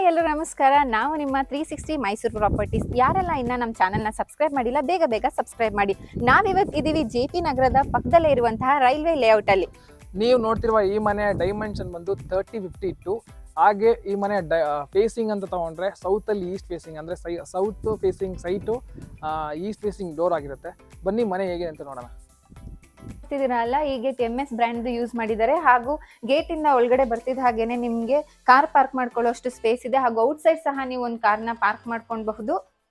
ಎಲ್ಲರೂ ನಮಸ್ಕಾರ ನಾವು ನಿಮ್ಮ ತ್ರೀ ಸಿಕ್ಸ್ಟಿ ಮೈಸೂರು ಪ್ರಾಪರ್ಟೀಸ್ ಯಾರೆಲ್ಲ ಇನ್ನ ನಮ್ಮ ಚಾನಲ್ನ ಸಬ್ಸ್ಕ್ರೈಬ್ ಮಾಡಿಲ್ಲ ಬೇಗ ಬೇಗ ಸಬ್ಸ್ಕ್ರೈಬ್ ಮಾಡಿ ನಾವಿವತ್ತು ಇದೀವಿ ಜೆ ಪಿ ನಗರದ ಪಕ್ಕದಲ್ಲೇ ಇರುವಂತಹ ರೈಲ್ವೆ ಲೇಔಟ್ ಅಲ್ಲಿ ನೀವು ನೋಡ್ತಿರುವ ಈ ಮನೆಯ ಡೈಮೆನ್ಷನ್ ಬಂದು ತರ್ಟಿ ಫಿಫ್ಟಿ ಟು ಹಾಗೆ ಈ ಮನೆಯ ಫೇಸಿಂಗ್ ಅಂತ ತಗೊಂಡ್ರೆ ಸೌತ್ ಅಲ್ಲಿ ಈಸ್ಟ್ ಫೇಸಿಂಗ್ ಅಂದ್ರೆ ಸೈ south facing site east facing door ಆಗಿರುತ್ತೆ ಬನ್ನಿ ಮನೆ ಹೇಗೆ ಅಂತ ನೋಡೋಣ ಬರ್ತಿದ್ದೀರಲ್ಲ ಈ gate M S brand use ಮಾಡಿದ್ದಾರೆ ಹಾಗೂ ಗೇಟ್ ಇಂದ ಒಳಗಡೆ ಬರ್ತಿದ್ದ ಹಾಗೇನೆ ನಿಮ್ಗೆ ಕಾರ್ ಪಾರ್ಕ್ ಮಾಡ್ಕೊಳ್ಳೋಷ್ಟು ಸ್ಪೇಸ್ ಇದೆ ಹಾಗೂ ಔಟ್ ಸೈಡ್ ಸಹ ನೀವು ಒಂದು ಕಾರ್ನ ಪಾರ್ಕ್ ಮಾಡ್ಕೊಳ್ಬಹುದು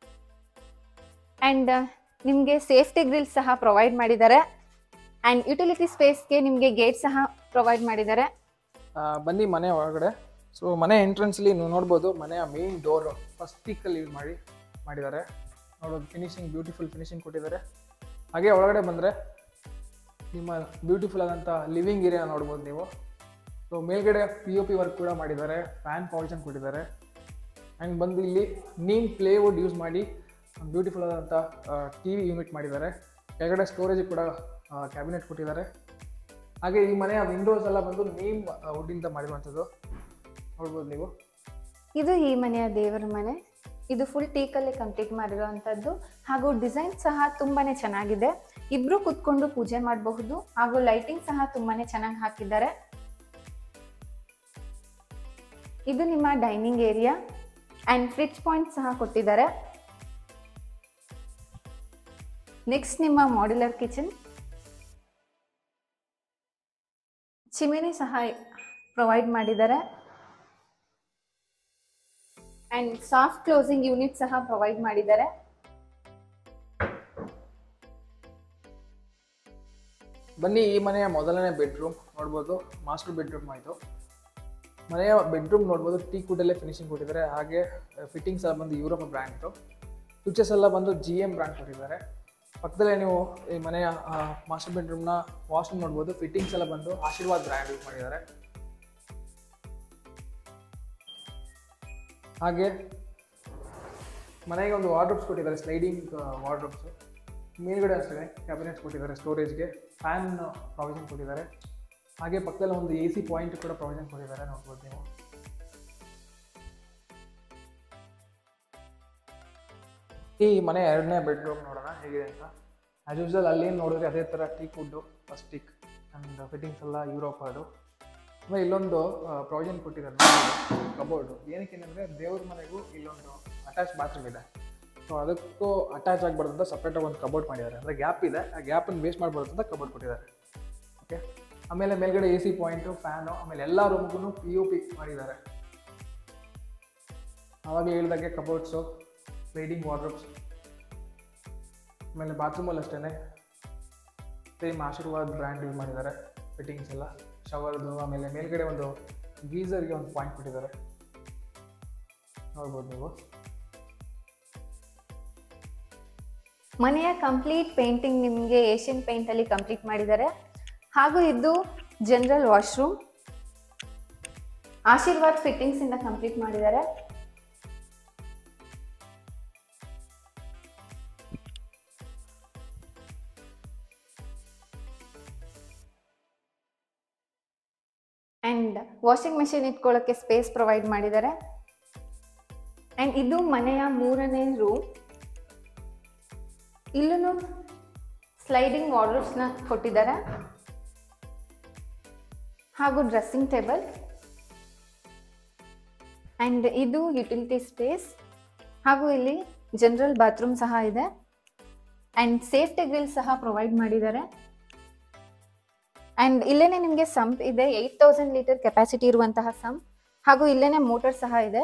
ಅಂಡ್ ನಿಮ್ಗೆ ಸೇಫ್ಟಿ ಗ್ರಿಲ್ ಸಹ ಪ್ರೊವೈಡ್ ಮಾಡಿದ್ದಾರೆ ಅಂಡ್ ಯುಟಿಲಿಟಿ ಸ್ಪೇಸ್ಗೆ ನಿಮ್ಗೆ ಗೇಟ್ ಸಹ ಪ್ರೊವೈಡ್ ಮಾಡಿದ್ದಾರೆ ಆ, ಬನ್ನಿ ಮನೆ ಒಳಗಡೆ ಸೊ ಮನೆ ಎಂಟ್ರೆನ್ಸ್ಲಿ ನೀವು ನೋಡ್ಬೋದು ಮನೆಯ ಮೇನ್ ಡೋರ್ ಫಸ್ಟ್ ಪೀಕಲ್ಲಿ ಯೂಸ್ ಮಾಡಿ ಮಾಡಿದ್ದಾರೆ ನೋಡೋದು ಫಿನಿಶಿಂಗ್ ಬ್ಯೂಟಿಫುಲ್ ಫಿನಿಶಿಂಗ್ ಕೊಟ್ಟಿದ್ದಾರೆ ಹಾಗೆ ಒಳಗಡೆ ಬಂದರೆ ನಿಮ್ಮ ಬ್ಯೂಟಿಫುಲ್ ಆದಂಥ ಲಿವಿಂಗ್ ಏರಿಯಾ ನೋಡ್ಬೋದು ನೀವು ಸೊ ಮೇಲ್ಗಡೆ ಪಿ ಒ ಪಿ ವರ್ಕ್ ಕೂಡ ಮಾಡಿದ್ದಾರೆ ಫ್ಯಾನ್ ಪಾಲ್ಸನ್ ಕೊಟ್ಟಿದ್ದಾರೆ ಆ್ಯಂಡ್ ಬಂದು ಇಲ್ಲಿ ನೀಮ್ ಪ್ಲೇವುಡ್ ಯೂಸ್ ಮಾಡಿ ಬ್ಯೂಟಿಫುಲ್ ಆದಂಥ ಟಿ ವಿ ಯೂನಿಟ್ ಮಾಡಿದ್ದಾರೆ ಕೆಳಗಡೆ ಸ್ಟೋರೇಜ್ ಕೂಡ ಕ್ಯಾಬಿನೆಟ್ ಕೊಟ್ಟಿದ್ದಾರೆ ಹಾಗೆ ಈ ಮನೆಯ ವಿಂಡೋಸ್ ಎಲ್ಲ ಬಂದು ನೀಮ್ ವುಡ್ಡಿಂದ ಮಾಡಿರುವಂಥದ್ದು ನೋಡ್ಬೋದು ನೀವು ಇದು ಈ ಮನೆಯ ದೇವರ ಮನೆ ಇದು ಫುಲ್ ಟೀಕಲ್ಲೇ ಕಂಪ್ಲೀಟ್ ಮಾಡಿರುವಂಥದ್ದು ಹಾಗೂ ಡಿಸೈನ್ ಸಹ ತುಂಬಾನೇ ಚೆನ್ನಾಗಿದೆ ಇಬ್ರು ಕುತ್ಕೊಂಡು ಪೂಜೆ ಮಾಡಬಹುದು ಹಾಗೂ ಲೈಟಿಂಗ್ ಸಹ ತುಂಬಾನೇ ಚೆನ್ನಾಗಿ ಹಾಕಿದ್ದಾರೆ ಇದು ನಿಮ್ಮ dining area and fridge point ಸಹ ಕೊಟ್ಟಿದ್ದಾರೆ ನೆಕ್ಸ್ಟ್ ನಿಮ್ಮ ಮಾಡ್ಯುಲರ್ ಕಿಚನ್ ಚಿಮಿನಿ ಸಹ ಪ್ರೊವೈಡ್ ಮಾಡಿದ್ದಾರೆ ಅಂಡ್ ಸಾಫ್ಟ್ ಕ್ಲೋಸಿಂಗ್ ಯೂನಿಟ್ ಸಹ ಪ್ರೊವೈಡ್ ಮಾಡಿದ್ದಾರೆ ಬನ್ನಿ ಈ ಮನೆಯ ಮೊದಲನೇ ಬೆಡ್ರೂಮ್ ನೋಡ್ಬೋದು ಮಾಸ್ಟರ್ ಬೆಡ್ರೂಮ್ ಆಯಿತು ಮನೆಯ ಬೆಡ್ರೂಮ್ ನೋಡ್ಬೋದು ಟೀ ಕುಡಲ್ಲೇ ಫಿನಿಶಿಂಗ್ ಕೊಟ್ಟಿದ್ದಾರೆ ಹಾಗೆ ಫಿಟ್ಟಿಂಗ್ಸ್ ಎಲ್ಲ ಬಂದು ಯುರೋಪ್ ಬ್ರ್ಯಾಂಡ್ದು ಸ್ವಿಚಸ್ ಎಲ್ಲ ಬಂದು ಜಿ ಎಮ್ ಬ್ರ್ಯಾಂಡ್ ಕೊಟ್ಟಿದ್ದಾರೆ ಪಕ್ಕದಲ್ಲೇ ನೀವು ಈ ಮನೆಯ ಮಾಸ್ಟರ್ ಬೆಡ್ರೂಮ್ನ ವಾಶ್ರೂಮ್ ನೋಡ್ಬೋದು ಫಿಟ್ಟಿಂಗ್ಸ್ ಎಲ್ಲ ಬಂದು ಆಶೀರ್ವಾದ್ ಬ್ರ್ಯಾಂಡ್ ಯೂಸ್ ಮಾಡಿದ್ದಾರೆ ಹಾಗೆ ಮನೆಗೆ ಒಂದು ವಾರ್ಡ್ರೋಬ್ಸ್ ಕೊಟ್ಟಿದ್ದಾರೆ ಸ್ಲೈಡಿಂಗ್ ವಾರ್ಡ್ರೋಬ್ಸು ಮೇಲ್ಗಡೆ ಅಷ್ಟೇ ಕ್ಯಾಬಿನೆಟ್ಸ್ ಕೊಟ್ಟಿದ್ದಾರೆ ಸ್ಟೋರೇಜ್ಗೆ ಫ್ಯಾನ್ ಪ್ರಾವಿಷನ್ ಕೊಟ್ಟಿದ್ದಾರೆ ಹಾಗೆ ಪಕ್ಕದಲ್ಲಿ ಒಂದು ಎ ಸಿ ಪಾಯಿಂಟ್ ಕೂಡ ಪ್ರಾವಿಷನ್ ಕೊಟ್ಟಿದ್ದಾರೆ ನೋಡ್ಬೋದು ನೀವು ಈ ಮನೆ ಎರಡನೇ ಬೆಡ್ರೂಮ್ ನೋಡೋಣ ಹೇಗಿದೆ ಅಂತ ಆ್ಯಸ್ ಯೂಸ್ವಲ್ ಅಲ್ಲೇನು ನೋಡಿದ್ರೆ ಅದೇ ಥರ ಟೀ ಫುಡ್ಡು ಫಸ್ಟ್ ಟೀಕ್ ಆ್ಯಂಡ್ ಫಿಟ್ಟಿಂಗ್ಸ್ ಎಲ್ಲ ಯುರೋಪ್ ಅದು ಆಮೇಲೆ ಇಲ್ಲೊಂದು ಪ್ರಾವಿಷನ್ ಕೊಟ್ಟಿದ್ದಾರೆ ಕಬೋರ್ಡು ಏನಕ್ಕೆ ಅಂದರೆ ದೇವ್ರ ಮನೆಗೂ ಇಲ್ಲೊಂದು ಅಟ್ಯಾಚ್ ಬಾತ್ರೂಮ್ ಇದೆ ಸೊ ಅದಕ್ಕೂ ಅಟ್ಯಾಚ್ ಆಗಬಾರ್ದು ಅಂತ ಸಪ್ರೇಟಾಗಿ ಒಂದು ಕಬೋರ್ಡ್ ಮಾಡಿದ್ದಾರೆ ಅಂದರೆ ಗ್ಯಾಪ್ ಇದೆ ಆ ಗ್ಯಾಪನ್ನು ವೇಸ್ಟ್ ಮಾಡಬಾರ್ದು ಅಂತ ಕಬೋರ್ಡ್ ಕೊಟ್ಟಿದ್ದಾರೆ ಓಕೆ ಆಮೇಲೆ ಮೇಲ್ಗಡೆ ಎ ಸಿ ಪಾಯಿಂಟು ಫ್ಯಾನು ಆಮೇಲೆ ಎಲ್ಲ ರೂಮ್ಗೂ ಪಿ ಯು ಪಿ ಮಾಡಿದ್ದಾರೆ ಆವಾಗಲೇ ಹೇಳಿದಾಗೆ ಕಬೋರ್ಡ್ಸು ಸ್ಲೈಡಿಂಗ್ ವಾರ್ಡ್ರೋಬ್ಸ್ ಆಮೇಲೆ ಬಾತ್ರೂಮಲ್ಲಿ ಅಷ್ಟೇ ಸೇಮ್ ಆಶೀರ್ವಾದ್ ಬ್ರ್ಯಾಂಡ್ ಯೂಸ್ ಮಾಡಿದ್ದಾರೆ ಫಿಟ್ಟಿಂಗ್ಸ್ ಎಲ್ಲ ಶವರ್ದು ಆಮೇಲೆ ಮೇಲ್ಗಡೆ ಒಂದು ಗೀಸರ್ಗೆ ಒಂದು ಪಾಯಿಂಟ್ ಕೊಟ್ಟಿದ್ದಾರೆ ನೋಡ್ಬೋದು ನೀವು ಮನೆಯ ಕಂಪ್ಲೀಟ್ ಪೇಂಟಿಂಗ್ ನಿಮಗೆ ಏಷ್ಯನ್ ಪೇಂಟ್ ಅಲ್ಲಿ ಕಂಪ್ಲೀಟ್ ಮಾಡಿದ್ದಾರೆ ಹಾಗೂ ಇದು ಜನರಲ್ ವಾಶ್ರೂಮ್ ಆಶೀರ್ವಾದ್ ಫಿಟ್ಟಿಂಗ್ಸ್ ಇಂದ ಕಂಪ್ಲೀಟ್ ಮಾಡಿದ್ದಾರೆ ಅಂಡ್ ವಾಷಿಂಗ್ ಮೆಷಿನ್ ಇಟ್ಕೊಳ್ಳೋಕ್ಕೆ ಸ್ಪೇಸ್ ಪ್ರೊವೈಡ್ ಮಾಡಿದ್ದಾರೆ ಅಂಡ್ ಇದು ಮನೆಯ ಮೂರನೇ ರೂಮ್ ಇಲ್ಲೂ ಸ್ಲೈಡಿಂಗ್ ವಾರ್ಡ್ರೋಬ್ಸ್ನ ಕೊಟ್ಟಿದ್ದಾರೆ ಹಾಗೂ ಡ್ರೆಸ್ಸಿಂಗ್ ಟೇಬಲ್ ಆ್ಯಂಡ್ ಇದು ಯುಟಿಲಿಟಿ ಸ್ಪೇಸ್ ಹಾಗೂ ಇಲ್ಲಿ ಜನರಲ್ ಬಾತ್ರೂಮ್ ಸಹ ಇದೆ ಆ್ಯಂಡ್ ಸೇಫ್ಟಿ ಗ್ರಿಲ್ ಸಹ ಪ್ರೊವೈಡ್ ಮಾಡಿದ್ದಾರೆ ಆ್ಯಂಡ್ ಇಲ್ಲೇನೆ ನಿಮಗೆ ಸಂಪ್ ಇದೆ ಏಯ್ಟ್ ತೌಸಂಡ್ ಲೀಟರ್ ಕೆಪಾಸಿಟಿ ಇರುವಂತಹ ಸಂಪ್ ಹಾಗೂ ಇಲ್ಲೇನೆ ಮೋಟರ್ ಸಹ ಇದೆ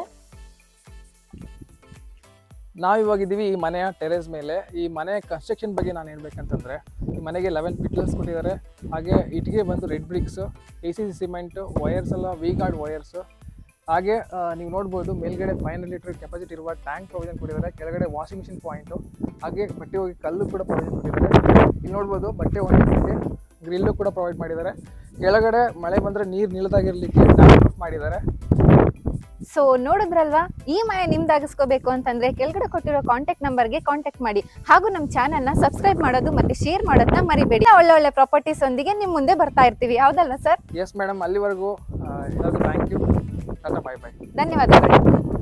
ನಾವಿವಾಗಿದ್ದೀವಿ ಈ ಮನೆಯ ಟೆರೇಸ್ ಮೇಲೆ ಈ ಮನೆಯ ಕನ್ಸ್ಟ್ರಕ್ಷನ್ ಬಗ್ಗೆ ನಾನು ಹೇಳ್ಬೇಕಂತಂದರೆ ಈ ಮನೆಗೆ ಲೆವೆನ್ ಪಿಲ್ಲರ್ಸ್ ಕೊಟ್ಟಿದ್ದಾರೆ ಹಾಗೆ ಇಟ್ಟಿಗೆ ಬಂದು red bricks A C C cement wires ಎಲ್ಲ ವಿ ಗಾರ್ಡ್ ವಯರ್ಸು ಹಾಗೆ ಆ, ನೀವು ನೋಡ್ಬೋದು ಮೇಲ್ಗಡೆ ಫೈವ್ ಹಂಡ್ರೆಡ್ ಲೀಟರ್ ಕೆಪಾಸಿಟಿ ಇರುವ ಟ್ಯಾಂಕ್ ಪ್ರೊವಿಷನ್ ಕೊಟ್ಟಿದ್ದಾರೆ ಕೆಳಗಡೆ ವಾಷಿಂಗ್ ಮಿಷಿನ್ ಪಾಯಿಂಟು ಹಾಗೆ ಬಟ್ಟೆ ಹೋಗಿ ಕಲ್ಲು ಕೂಡ ಪ್ರೊವಿಷನ್ ಕೊಟ್ಟಿದ್ದಾರೆ ಇಲ್ಲಿ ನೋಡ್ಬೋದು ಬಟ್ಟೆ ಒಣಗಿಸಲಿಕ್ಕೆ ಗ್ರಿಲ್ಲು ಕೂಡ ಪ್ರೊವೈಡ್ ಮಾಡಿದ್ದಾರೆ ಕೆಳಗಡೆ ಮಳೆ ಬಂದರೆ ನೀರು ನಿಲ್ದಾಗಿರ್ಲಿಕ್ಕೆ ಟ್ಯಾಂಕ್ ಮಾಡಿದ್ದಾರೆ ಸೊ ನೋಡಿದ್ರಲ್ವಾ ಈ ಮನೆ ನಿಮ್ದಾಗಿಸ್ಕೋಬೇಕು ಅಂತಂದ್ರೆ ಕೆಳಗಡೆ ಕೊಟ್ಟಿರೋ ಕಾಂಟ್ಯಾಕ್ಟ್ ನಂಬರ್ಗೆ ಕಾಂಟ್ಯಾಕ್ಟ್ ಮಾಡಿ ಹಾಗೂ ನಮ್ಮ ಚಾನಲ್ನ ಸಬ್ಸ್ಕ್ರೈಬ್ ಮಾಡೋದು ಮತ್ತೆ ಶೇರ್ ಮಾಡೋದನ್ನ ಮರಿಬೇಡಿ ಒಳ್ಳೆ ಒಳ್ಳೆ ಪ್ರಾಪರ್ಟೀಸ್ ಒಂದಿಗೆ ನಿಮ್ ಮುಂದೆ ಬರ್ತಾ ಇರ್ತೀವಿ ಹೌದಲ್ವಾ ಸರ್ ಎಸ್ ಮೇಡಮ್ ಅಲ್ಲಿವರೆಗೂ ಎಲ್ಲರಿಗೂ thank you tata bye bye ಧನ್ಯವಾದಗಳು